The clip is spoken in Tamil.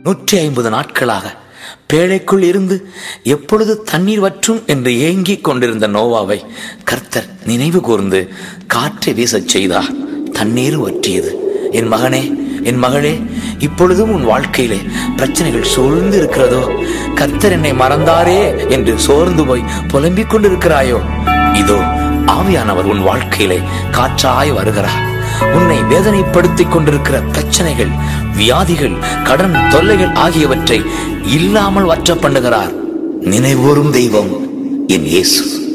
நூற்றி ஐம்பது நாட்களாக பேழைக்குள் இருந்து எப்பொழுது தண்ணீர் வற்றும் என்று ஏங்கிக் கொண்டிருந்த நோவாவை கர்த்தர் நினைவு கூர்ந்து காற்றை வீசச் செய்தார் தண்ணீர் வற்றியது என் மகனே என் மகளே இப்பொழுதும் உன் வாழ்க்கையிலே பிரச்சனைகள் சூழ்ந்து இருக்கிறதோ கர்த்தர் என்னை மறந்தாரே என்று சோர்ந்து போய் புலம்பிக் கொண்டிருக்கிறாயோ இதோ ஆவியானவர் உன் வாழ்க்கையிலே காற்றாய் வருகிறார் உன்னை வேதனைப்படுத்திக் கொண்டிருக்கிற பிரச்சனைகள் வியாதிகள் கடன் தொல்லைகள் ஆகியவற்றை இல்லாமல் வற்ற பண்ணுகிறார் நினைவோரும் தெய்வம் என் இயேசு